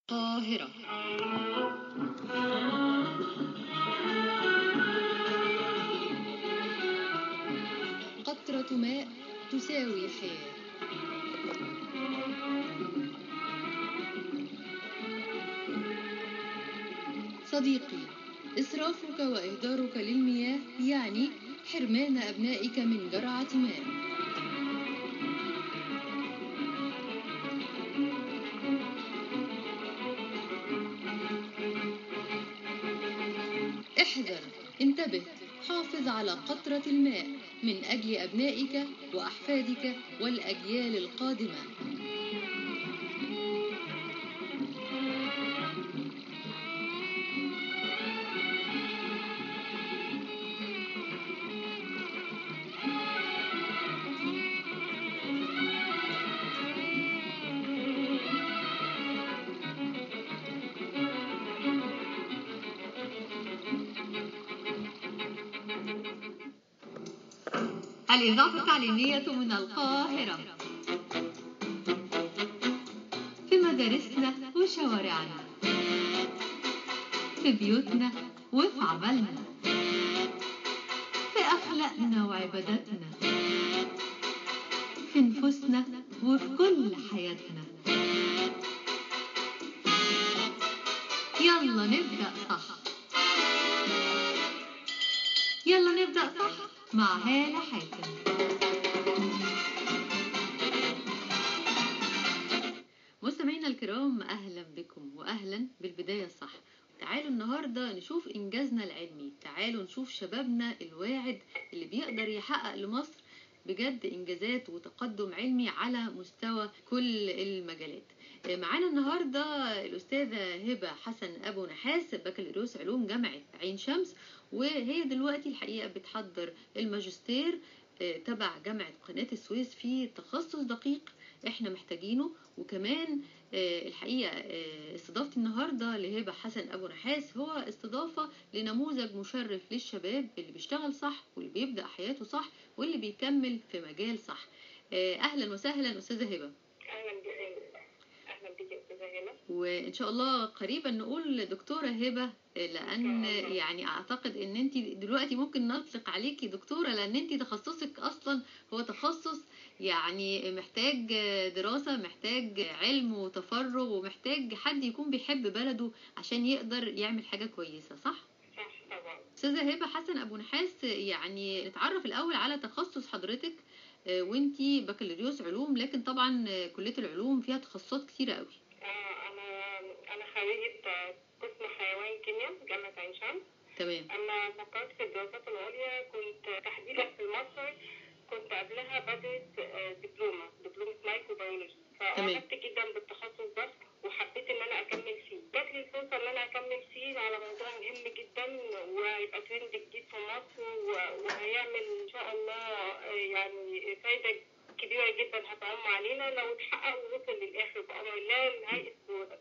القاهرة قطرة ماء تساوي حياة صديقي إسرافك وإهدارك للمياه يعني حرمان أبنائك من جرعة ماء احذر انتبه حافظ على قطرة الماء من أجل أبنائك وأحفادك والأجيال القادمة الإذاعة التعليمية من القاهرة في مدارسنا وشوارعنا في بيوتنا وفي عملنا في أخلاقنا وعباداتنا في نفوسنا وفي كل حياتنا يلا نبدأ صح يلا نبدأ صح مع هالة حاتم مستمعينا الكرام أهلا بكم وأهلا بالبداية الصح تعالوا النهاردة نشوف إنجازنا العلمي تعالوا نشوف شبابنا الواعد اللي بيقدر يحقق لمصر بجد إنجازات وتقدم علمي على مستوى كل المجالات معانا النهاردة الأستاذة هبة حسن أبو نحاس بكالوريوس علوم جامعة عين شمس وهي دلوقتي الحقيقة بتحضر الماجستير تبع جامعة قناة السويس في تخصص دقيق احنا محتاجينه وكمان الحقيقة استضافتي النهاردة لهبة حسن أبو نحاس هو استضافة لنموذج مشرف للشباب اللي بيشتغل صح واللي بيبدأ حياته صح واللي بيكمل في مجال صح أهلا وسهلا أستاذة هبة اهلا بك اهلا بك يا استاذه هلا وان شاء الله قريبا نقول دكتوره هبه لان يعني اعتقد ان انت دلوقتي ممكن نطلق عليكي دكتوره لان انت تخصصك اصلا هو تخصص يعني محتاج دراسه محتاج علم وتفرغ ومحتاج حد يكون بيحب بلده عشان يقدر يعمل حاجه كويسه صح صح طبعا استاذه هبه حسن ابو نحاس يعني نتعرف الاول على تخصص حضرتك وانتي بكالوريوس علوم لكن طبعا كليه العلوم فيها تخصصات كتيره قوي آه انا انا خريجه آه، قسم حيوان كيمياء جامعه عين شمس تمام اما فكرت في الدراسات العليا كنت تحديدا في الماستر كنت قبلها بدرس آه، دبلومه دبلومه مايكروبيولوجي فأعجبت جدا بالتخصص ده وحبيت ان انا اكمل فيه جات لي الفرصه ان انا اكمل فيه على موضوع مهم جدا وهيبقى ترند جديد في مصر و- وهيعمل ان شاء الله آه، يعني فايده كبيره جدا هتعم علينا لو اتحقق ووصل للاخر بامر الله لهيئه برودكت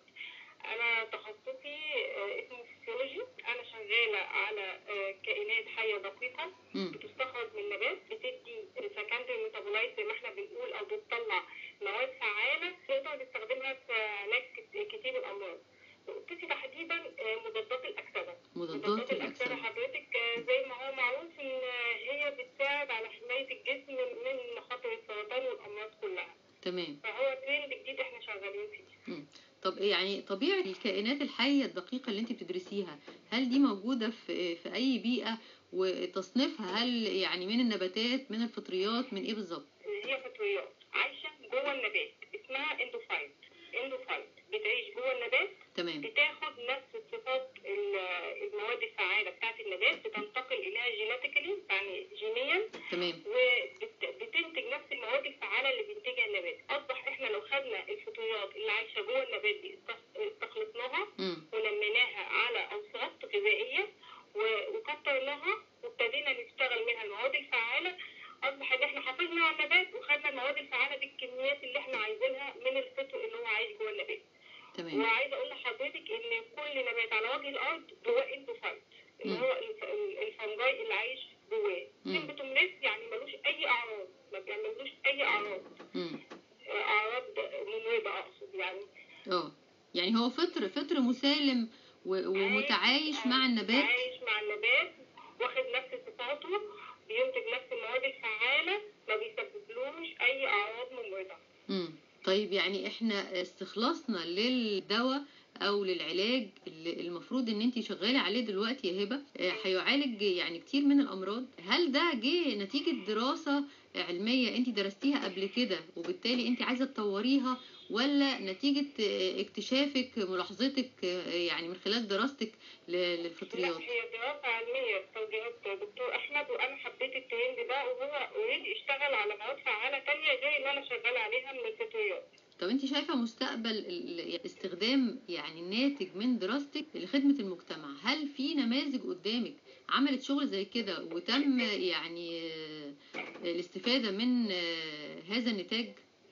انا تخصصي آه، اسمه فيسيولوجي انا شغاله على آه، كائنات حيه دقيقه مم. بتستخرج من نبات بتدي سكندري ميتابولايت زي ما احنا بنقول او بتطلع مواد فعاله نقدر نستخدمها في علاج كت- كتير الامراض وقصتي تحديدا آه، مضادات الاكسده مضادات الاكسده الاكسده حضرتك آه، زي ما هو معروف ان آه، هي بتساعد على حمايه الجسم من مخاطر السرطان والامراض كلها تمام فهو ترند جديد احنا شغالين فيه طب يعني طبيعة الكائنات الحية الدقيقة اللي انت بتدرسيها هل دي موجودة في في أي بيئة وتصنيفها هل يعني من النباتات من الفطريات من ايه بالظبط؟ هي فطريات عايشه جوه النبات اسمها اندوفايت اندوفايت بتعيش جوه النبات تمام بتاخد نفس الصفات ال- المواد الفعاله بتاعت النبات بتنتقل اليها جيناتيكالي يعني جينيا تمام وبتنتج نفس المواد الفعاله اللي بينتجها النبات اصبح احنا لو خدنا الفطريات اللي عايشه جوه النبات دي استخ- استخلصناها مم. ونميناها على اوساط غذائيه و- وكترناها وابتدينا نشتغل منها المواد الفعاله اصبح ان احنا حافظنا على النبات وخدنا المواد الفعاله دي الكميات اللي احنا عايزينها من الفطر اللي هو عايش جوه النبات تمام وعايزه اقول لحضرتك ان كل نبات على وجه الارض جواه اندوفايت اللي مم. هو الف- ال- الفنجاي اللي عايش جواه مم. سيمبتومليس يعني ملوش اي اعراض ما بيعملوش اي اعراض مم. آه، اعراض ممرضه اقصد يعني اه يعني هو فطر فطر مسالم و- ومتعايش عايش- مع النبات عايش مع النبات واخد نفس صفاته بينتج نفس المواد الفعالة ما بيسببلوش أي أعراض ممرضة مم. طيب يعني احنا استخلاصنا للدواء او للعلاج اللي المفروض ان انت شغاله عليه دلوقتي يا هبه آه، هيعالج يعني كتير من الامراض هل ده جه نتيجه دراسه علميه انت درستيها قبل كده وبالتالي انت عايزه تطوريها ولا نتيجه آه، اكتشافك ملاحظتك آه، يعني من خلال دراستك ل- للفطريات لا هي دراسة علمية بتوجيهات دكتور أحمد وأنا حبيت الترند ده وهو أوريدي اشتغل على مواد فعالة تانية غير اللي أنا شغالة عليها من الفطريات طب انت شايفه مستقبل ال- استخدام يعني الناتج من دراستك لخدمه المجتمع هل في نماذج قدامك عملت شغل زي كده وتم يعني آه، الاستفاده من آه، هذا النتاج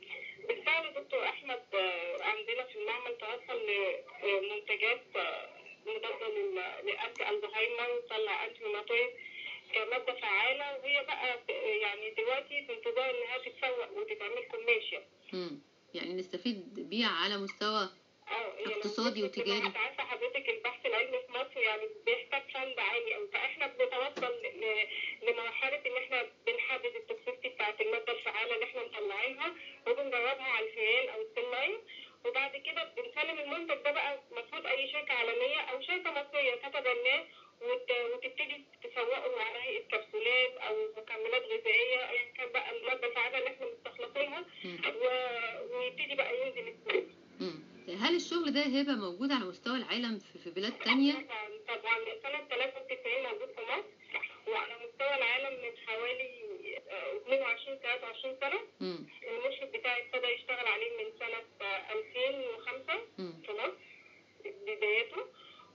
بالفعل دكتور أحمد آه، عندنا في المعمل توصل لمنتجات آه، مضادة لل- لأنتي ألزهايمر وطلع أنتي روماتويد كمادة فعالة وهي بقى ب- يعني دلوقتي في انتظار إنها تتسوق وتتعمل كوميرشال مم. يعني نستفيد بيها على مستوى اه هي لو اقتصادي وصلت وتجاري. لبعض، عارفه حضرتك البحث العلمي في مصر يعني بيحتاج فند عالي قوي فاحنا بنتوصل ل- لمرحله ان احنا بنحدد التوكسيستي بتاعت الماده الفعاله اللي احنا مطلعينها وبنجربها على الفئران او السلايم وبعد كده بنسلم المنتج ده بقى المفروض اي شركه عالميه او شركه مصريه تتبناه وت- وتبتدي تسوقه على هيئه كبسولات او مكملات غذائيه ايا كان بقى الماده الفعاله اللي احنا مستخلصينها مم. و- ويبتدي بقى ينزل السوق مم. هل الشغل ده يا هبه موجود على مستوى العالم في في بلاد تانية طبعا طبعا من سنة 93 موجود في مصر وعلى مستوى العالم من حوالي آه، 22 23 سنة مم. المرشد بتاعي ابتدى يشتغل عليه من سنة آه، 2005 مم. في مصر بدايته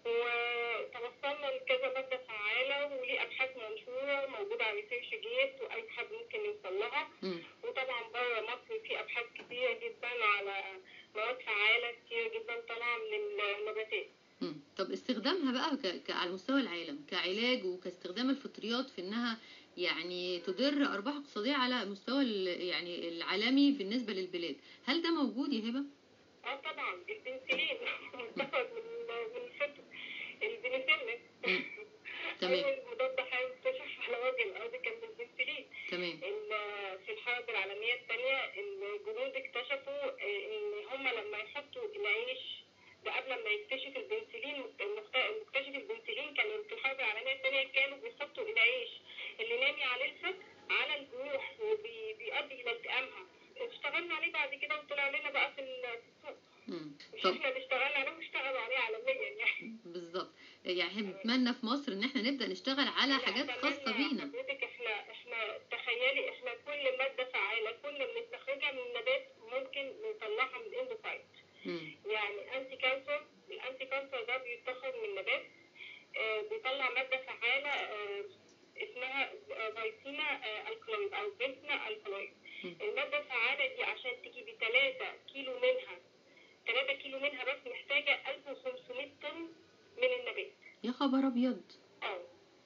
وتوصلنا لكذا مادة فعالة وليه أبحاث منشورة موجودة على ريسيرش جيت وأي حد ممكن يوصل لها مم. وطبعا بره مصر في أبحاث كتيرة جدا على مواد فعالة كتير جدا طالعة من النباتات مم. طب استخدامها بقى ك... ك... على مستوى العالم كعلاج وكاستخدام الفطريات في انها يعني تدر ارباح اقتصاديه على مستوى ال... يعني العالمي بالنسبه للبلاد هل ده موجود يا هبه اه طبعا البنسلين مستخرج من من الفطر البنسلين مم. تمام. اول مضاد حيوي اكتشف على وجه الارض كان البنسلين تمام ال- في الحرب العالميه الثانيه الجنود اكتشفوا ان هم لما يحطوا العيش ده قبل ما يكتشف البنسلين المخت- مكتشف البنسلين كانوا في الحرب العالميه الثانيه كانوا بيحطوا العيش اللي نامي عليه الفطر على الجروح وبيؤدي الى التئامها اشتغلنا عليه بعد كده وطلع لنا بقى في ال- في السوق مم. مش طب احنا اللي اشتغلنا عليه واشتغلوا عليه عالميا يعني بالظبط يعني احنا بنتمنى في مصر ان احنا نبدا نشتغل على لا، حاجات أتمنى خاصه بينا حضرتك احنا احنا تخيلي احنا كل ماده فعاله كنا بنستخرجها من النبات ممكن نطلعها من الاندوفايت مم. يعني انتي كانسر الانتي كانسر ده بيتاخد من النبات آه، بيطلع ماده فعاله آه، اسمها آه، فايسينا آه، الكلويد او فيسنا الكلويد مم. الماده الفعاله دي عشان تجيبي 3 كيلو منها 3 كيلو منها بس محتاجه 1500 طن من النبات يا خبر ابيض اه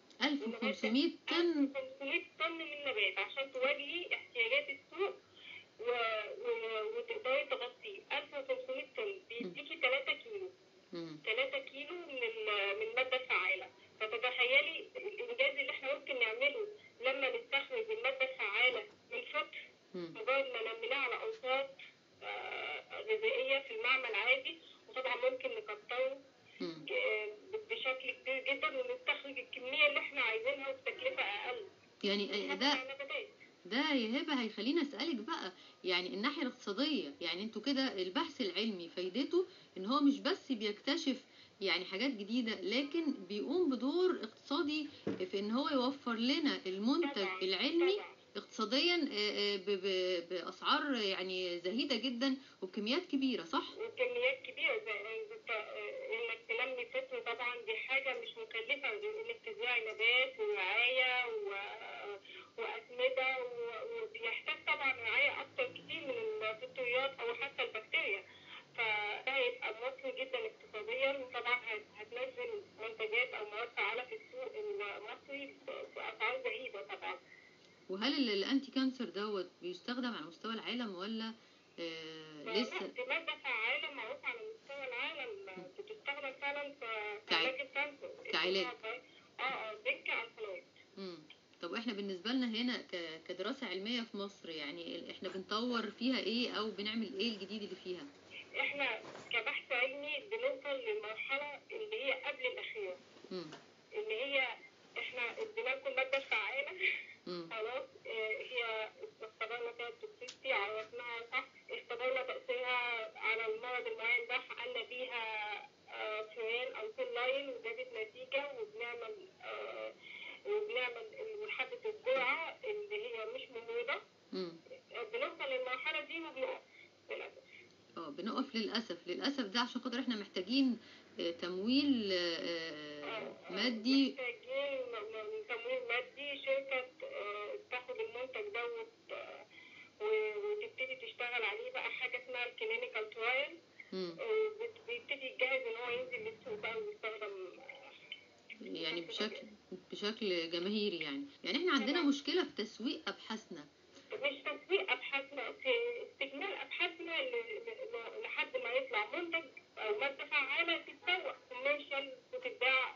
1500 طن 1500 طن من النبات عشان تواجهي احتياجات السوق و... و... وتقدري تغطيه 1500 طن بيديكي 3 كيلو مم. 3 كيلو من ال- من الماده الفعاله فتتخيلي الانجاز اللي احنا ممكن نعمله لما نستخرج الماده الفعاله من فطر مم. مجرد ما نميناه على اوساط آه، غذائيه في المعمل عادي وطبعا ممكن نكتره مم. آه، بشكل كبير جدا ونستخرج الكميه اللي احنا عايزينها وبتكلفه اقل يعني ده ده يا هبه هيخليني اسالك بقى يعني الناحيه الاقتصاديه يعني انتوا كده البحث العلمي فايدته ان هو مش بس بيكتشف يعني حاجات جديده لكن بيقوم بدور اقتصادي في ان هو يوفر لنا المنتج طبعاً، العلمي طبعاً. اقتصاديا آه، آه، ب- ب- باسعار يعني زهيده جدا وبكميات كبيره صح وكميات كبيره زي زي- آه، انك تنمي فطر طبعا دي حاجه مش مكلفه غير انك تزرعي نبات ورعايه و- واسمده و- وبيحتاج طبعا رعايه اكتر كتير من الفطريات او حتى البكتيريا فده هيبقى موفر جدا اقتصاديا وطبعا هت- هتنزل منتجات او مواد فعاله في السوق المصري باسعار زهيده طبعا وهل ال- الانتي كانسر دوت بيستخدم على مستوى العالم ولا آه لا لسه دي مادة فعالة معروفة على مستوى العالم فعلا في كع- علاج الكانسر كعلاج. اه اه زنك الكالويد مم. طب احنا بالنسبة لنا هنا ك- كدراسة علمية في مصر يعني ال- احنا بنطور فيها ايه او بنعمل ايه الجديد اللي فيها احنا كبحث علمي بنوصل للمرحله اللي هي قبل الاخيره مم. اللي هي احنا ادينا لكم الماده الفعاله مم. خلاص آه، هي اختبرنا فيها التوكسيستي عرفناها صح اختبرنا تاثيرها على المرض المعين ده حققنا بيها آه، فئران او سيل لاين وجابت نتيجه وبنعمل آه، وبنعمل ونحدد الجرعه اللي هي مش ممرضه مم. آه، بنوصل للمرحله دي وبنقف للاسف اه بنقف للأسف للأسف ده عشان خاطر احنا محتاجين آه، تمويل آه، آه، مادي محتاجين م- م- تمويل مادي شركة آه، تاخد المنتج دوت آه، و- وتبتدي تشتغل عليه بقى حاجة اسمها الكلينيكال ترايل مم. بيبتدي يجهز ان هو ينزل للسوق بقى ويستخدم يعني بشكل بشكل جماهيري يعني يعني احنا عندنا مشكلة في تسويق أبحاثنا مش تسويق ابحاثنا في استكمال ابحاثنا ل- ل- لحد ما يطلع منتج او ماده فعاله تتسوق كوميرشال وتتباع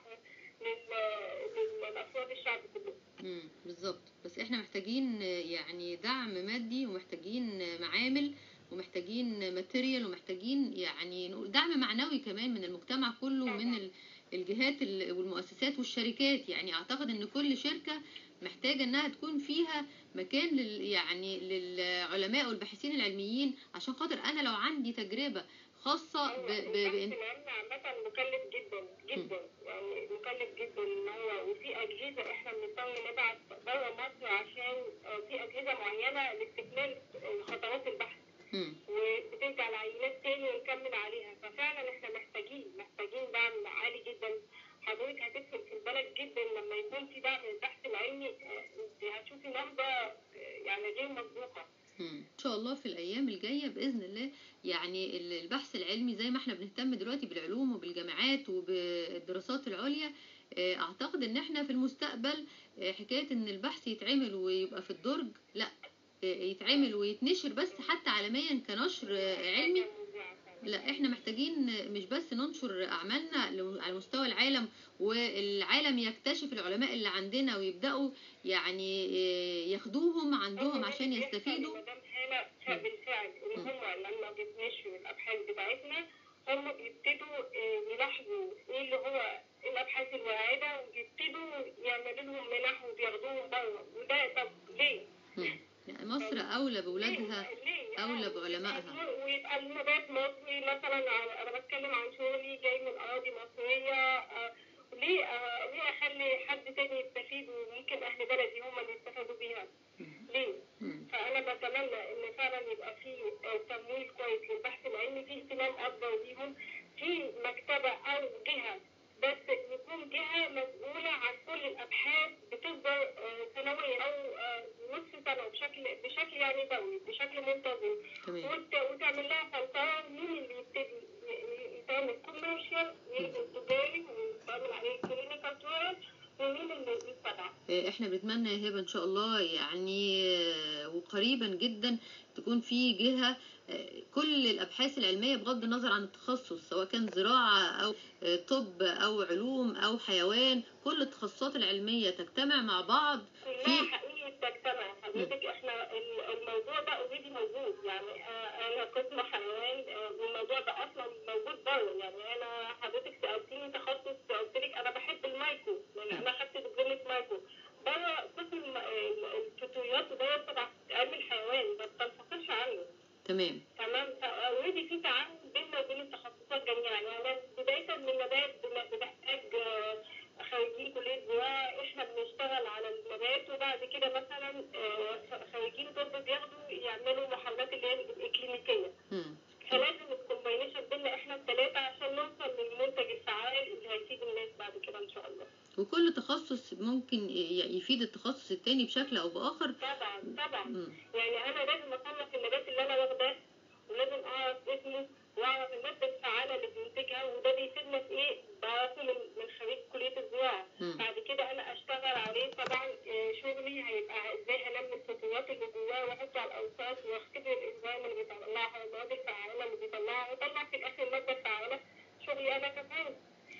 لل- للافراد الشعب كله مم. بالظبط بس احنا محتاجين آه، يعني دعم مادي ومحتاجين آه، معامل ومحتاجين ماتيريال ومحتاجين يعني نقول دعم معنوي كمان من المجتمع كله ومن ال- الجهات ال- والمؤسسات والشركات يعني اعتقد ان كل شركة محتاجة انها تكون فيها مكان لل يعني للعلماء والباحثين العلميين عشان خاطر انا لو عندي تجربة خاصة ب... ب... البحث بإن... العلمي عامة مكلف جدا جدا يعني مكلف جدا ان هو وفي اجهزة احنا بنضطر نبعت بره مصر عشان آه، في اجهزة معينة لاستكمال آه، خطوات البحث مم. وبترجع العينات تاني ونكمل عليها ففعلا احنا محتاجين محتاجين دعم عالي جدا حضرتك هتفرق في البلد جدا لما يكون في دعم للبحث العلمي آه، انت هتشوفي نهضة آه، يعني غير مسبوقة مم. ان شاء الله في الايام الجايه باذن الله يعني ال- البحث العلمي زي ما احنا بنهتم دلوقتي بالعلوم وبالجامعات وبالدراسات العليا آه، اعتقد ان احنا في المستقبل آه، حكايه ان البحث يتعمل ويبقى في الدرج لا آه، يتعمل ويتنشر بس حتى عالميا كنشر آه، علمي حاجة مذيعة فعلا. لا احنا محتاجين مش بس ننشر اعمالنا لو- على مستوى العالم والعالم يكتشف العلماء اللي عندنا ويبداوا يعني آه، ياخدوهم عندهم عشان يستفيدوا مدام هالة بالفعل ان هم لما بيتنشروا الابحاث بتاعتنا هم بيبتدوا آه، يلاحظوا ايه اللي هو الابحاث الواعده وبيبتدوا يعملوا لهم منح وبياخدوهم بره وده طب ليه؟ مم. يعني مصر أولى بأولادها ليه؟ ليه؟ أولى آه، بعلمائها. ويبقى- ويبقى النبات مصري مثلا ع- انا بتكلم عن شغلي جاي من اراضي مصريه آه، ليه آه، ليه اخلي حد تاني يستفيد وممكن اهل بلدي هم اللي يستفادوا بيها؟ ليه؟ مم. فانا بتمنى ان فعلا يبقى في آه، تمويل كويس للبحث العلمي في اهتمام اكبر بيهم في مكتبه او جهه بس يكون جهه مسؤوله عن كل الابحاث بتصدر آه، سنويا او آه، نصف سنه بشكل بشكل يعني دوري بشكل منتظم تمام وت- وتعمل لها فلتره مين اللي يبتدي ي- يتعمل كوميرشال مين اللي تجاري ويتعمل عليه كلينيكال ترايل ومين اللي يتبع آه، احنا بنتمنى يا هبه ان شاء الله يعني آه، وقريبا جدا تكون في جهه آه، كل الابحاث العلميه بغض النظر عن التخصص سواء كان زراعه او آه، طب او علوم او حيوان كل التخصصات العلميه تجتمع مع بعض كلها حقيقي تجتمع حضرتك احنا ال- الموضوع ده اوريدي موجود يعني آه، انا قسم حيوان آه، والموضوع ده اصلا موجود بره يعني انا حضرتك سالتيني تخصص قلت لك انا بحب المايكرو لان انا خدت دبلومه مايكرو بره قسم الم- ال- التوتوريات وده تبع علم الحيوان ما بتنفصلش عنه تمام تمام اوريدي في تعاون بيننا وبين التخصصات جميعا يعني بدايه من نبات بن- بنحتاج آه، خريجين كليه زراعه احنا بنشتغل على النبات وبعد كده مثلا آه، خريجين طب بياخدوا يعملوا محاولات اللي هي الاكلينيكيه مم. فلازم الكومباينيشن بيننا احنا الثلاثه عشان نوصل للمنتج الفعال اللي هيفيد الناس بعد كده ان شاء الله وكل تخصص ممكن ي- يفيد التخصص التاني بشكل او باخر طبعا طبعا مم. يعني انا لازم اصنف النبات اللي انا واخداه ولازم اعرف اسمه واعرف الماده الفعاله اللي بينتجها وده بيفيدنا في ايه؟ بعرفه من من خريج كليه الزراعه مم. بعد كده انا اشتغل عليه طبعا آه، شغلي هيبقى ازاي هنمي الخطوات اللي جواه واحطه على الاوساط واختبر الانزيم اللي بيطلعها والمواد الفعاله اللي بيطلعها واطلع في الاخر الماده الفعاله شغلي انا كمان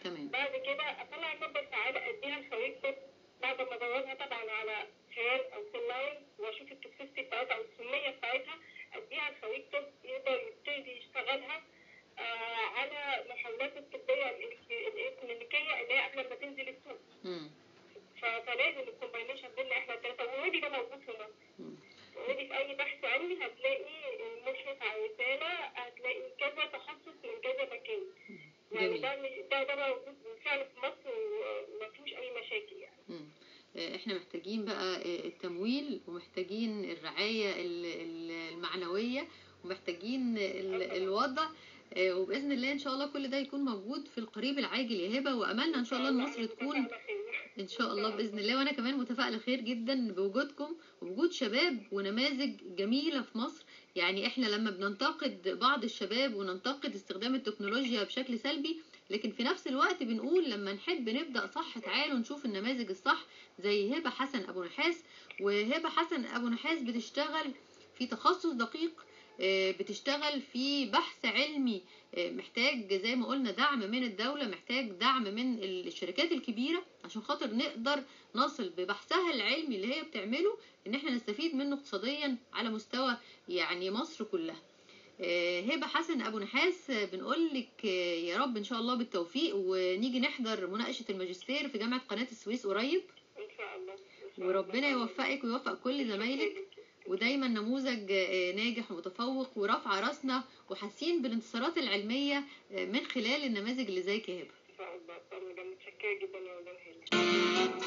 تمام بعد كده اطلع الماده الفعاله اديها لخريج طب بعد ما ادورها طبعا على خيال او سلاين واشوف التوكسيستي بتاعتها او السميه بتاعتها اديها لخريج طب يقدر يبتدي يشتغلها آه على محاولات الطبيه الإلكتري- الاكلينيكيه اللي هي قبل ما تنزل السوق مم. ف- فلازم الكومباينيشن بينا احنا الثلاثه واوريدي ده موجود في مصر مم. اوريدي في اي بحث علمي هتلاقي مشرف على رساله هتلاقي كذا تخصص من كذا مكان يعني جميل. ده مش- ده ده موجود بالفعل في مصر وما فيهوش اي مشاكل يعني مم. آه، احنا محتاجين بقى آه، التمويل ومحتاجين الرعاية ال- ال- المعنوية ومحتاجين ال- الوضع آه، وبإذن الله إن شاء الله كل ده يكون موجود في القريب العاجل يا هبة وأملنا إن شاء الله إن مصر تكون على خير. ان شاء الله باذن الله وانا كمان متفائله خير جدا بوجودكم وبوجود شباب ونماذج جميله في مصر يعني احنا لما بننتقد بعض الشباب وننتقد استخدام التكنولوجيا بشكل سلبي لكن في نفس الوقت بنقول لما نحب نبدا صح تعالوا نشوف النماذج الصح زي هبه حسن ابو نحاس وهبه حسن ابو نحاس بتشتغل في تخصص دقيق آه، بتشتغل في بحث علمي آه، محتاج زي ما قلنا دعم من الدولة محتاج دعم من الشركات الكبيرة عشان خاطر نقدر نصل ببحثها العلمي اللي هي بتعمله ان احنا نستفيد منه اقتصاديا على مستوى يعني مصر كلها آه، هبة حسن ابو نحاس آه، بنقول لك آه، يا رب ان شاء الله بالتوفيق ونيجي نحضر مناقشة الماجستير في جامعة قناة السويس قريب ان شاء الله إن شاء وربنا الله. يوفقك ويوفق كل زمايلك ودايما نموذج آه، ناجح ومتفوق ورافعه راسنا وحاسين بالانتصارات العلميه آه، من خلال النماذج اللي زيك يا هبه ان شاء الله طبعا ده متشكره جدا يا مدام هيلا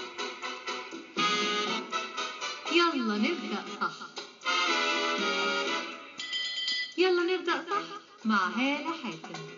يلا نبدأ صح يلا نبدأ صح مع هالة حاتم